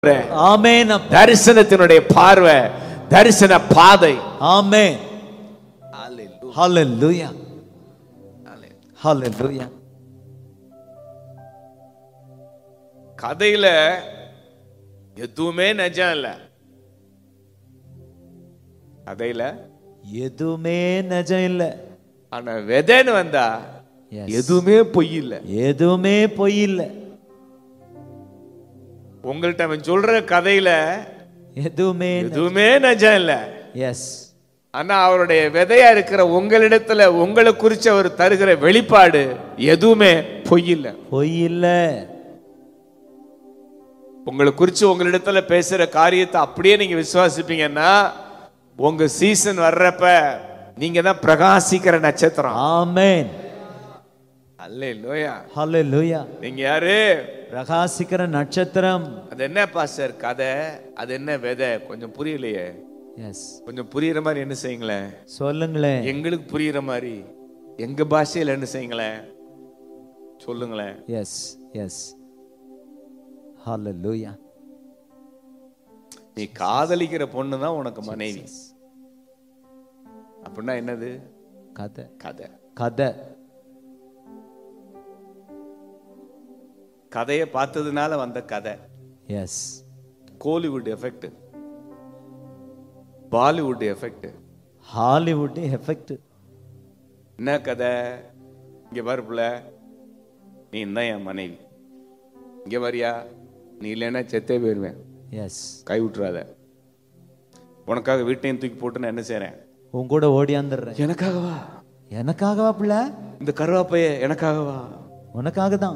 ஆமென் அப்பா. தரிசனத்தினுடைய பார்வை தரிசன பாதை ஆமென் ஹalleluya ஹalleluya கதையில எதுவுமே நிஜம் இல்ல கதையில எதுவுமே நிஜம் இல்ல ஆனா விதைன்னு வந்தா Yes. எதுவுமே பொய் இல்ல எதுவுமே பொய் இல்ல உங்கள்ட்ட அவன் சொல்ற கதையில எதுவுமே எதுவுமே நிஜம் இல்ல எஸ் ஆனா அவருடைய விதையா இருக்கிற உங்களிடத்துல உங்களை குறிச்சு அவர் தருகிற வெளிப்பாடு எதுவுமே பொய் இல்ல பொய் இல்ல உங்களை குறிச்சு உங்களிடத்துல பேசுற காரியத்தை அப்படியே நீங்க விசுவாசிப்பீங்கன்னா உங்க சீசன் வர்றப்ப நீங்க தான் பிரகாசிக்கிற நட்சத்திரம் ஆமென் அல்ல இல்லையா ஹalleluya நீங்க யாரு பிரகாசிக்கிற நட்சத்திரம் அது என்ன பாஸ்டர் கதை அது என்ன விதை கொஞ்சம் புரியலையே எஸ் கொஞ்சம் புரியுற மாதிரி என்ன செய்யுங்களேன் சொல்லுங்களேன் எங்களுக்கு புரியுற மாதிரி எங்க பாஷையில என்ன செய்யுங்களேன் சொல்லுங்களேன் எஸ் எஸ் ஹalleluya நீ காதலிக்கிற பொண்ணு தான் உனக்கு மனைவி அப்படின்னா என்னது கதை கதை கதை கதையை பார்த்ததுனால வந்த கதை yes Kollywood effect Bollywood effect Hollywood effect என்ன கதை இங்க பாருப்புல நீ தான் என் மனைவி இங்க வரியா நீ இல்லைன்னா செத்தே போயிருவேன் எஸ் கை விட்டுறாத உனக்காக வீட்டையும் தூக்கி போட்டு நான் என்ன செய்றேன் உன் கூட ஓடியாந்துடுறேன் எனக்காகவா எனக்காகவா பிள்ளை இந்த கருவாப்பைய எனக்காகவா உனக்காக தான்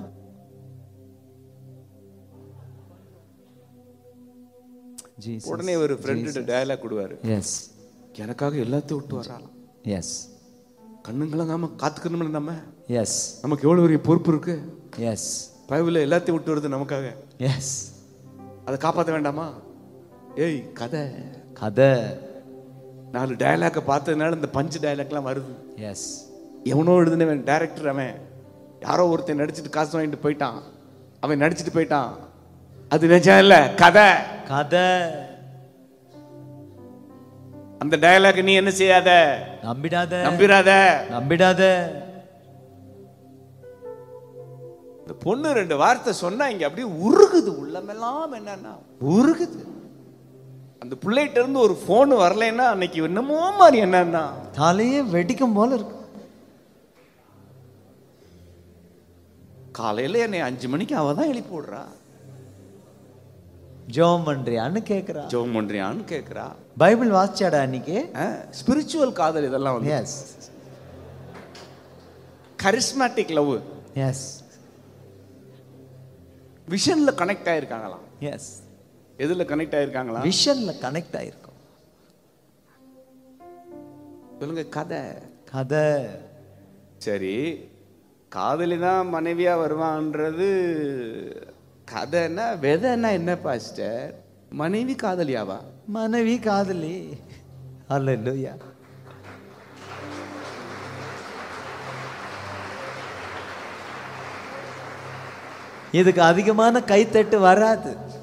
உடனே ஒரு ஃப்ரெண்டு டயலாக் கொடுவாரு எஸ் எனக்காக எல்லாத்தையும் விட்டு வராலாம் எஸ் கண்ணுங்களாங்காம காத்துக்கணும்ல நம்ம எஸ் நமக்கு எவ்வளவு பெரிய பொறுப்பு இருக்கு எஸ் பைபிள் எல்லாத்தையும் விட்டு வருது நமக்காக எஸ் அதை காப்பாற்ற வேண்டாமா ஏய் கதை கதை நாலு டயலாக்கை பார்த்ததுனால இந்த பஞ்சு டயலாக்லாம் வருது எஸ் எவனோ எழுதுனவன் டைரக்டர் அவன் யாரோ ஒருத்தன் நடிச்சிட்டு காசு வாங்கிட்டு போயிட்டான் அவன் நடிச்சிட்டு போயிட்டான் அது நிஜம் இல்ல கதை கதை அந்த டயலாக் நீ என்ன செய்யாத நம்பிடாத நம்பிராத நம்பிடாத இந்த பொண்ணு ரெண்டு வார்த்தை சொன்னா இங்க அப்படியே உருகுது உள்ளமெல்லாம் என்னன்னா உருகுது அந்த பிள்ளைகிட்ட இருந்து ஒரு போன் வரலைன்னா அன்னைக்கு என்னமோ மாதிரி என்னன்னா தலையே வெடிக்கும் போல இருக்கு காலையில என்னை அஞ்சு மணிக்கு அவ தான் எழுப்பி விடுறா ஜோம் பண்றியான்னு கேக்குறா ஜெபம் பண்றியான்னு கேக்குறா பைபிள் வாசிச்சாடா அன்னைக்கு ஸ்பிரிச்சுவல் காதல் இதெல்லாம் வந்து எஸ் கரிஸ்மேட்டிக் லவ் எஸ் விஷன்ல கனெக்ட் ஆயிருக்காங்களாம் எஸ் எதுல கனெக்ட் ஆயிருக்காங்களா விஷன்ல கனெக்ட் ஆயிருக்கும் சொல்லுங்க கதை கதை சரி காதலி தான் மனைவியா வருவான்றது கதைன்னா விதைன்னா என்ன பாஸ்டர் மனைவி காதலியாவா மனைவி காதலி அல்லேலூயா இதுக்கு அதிகமான கைத்தட்டு வராது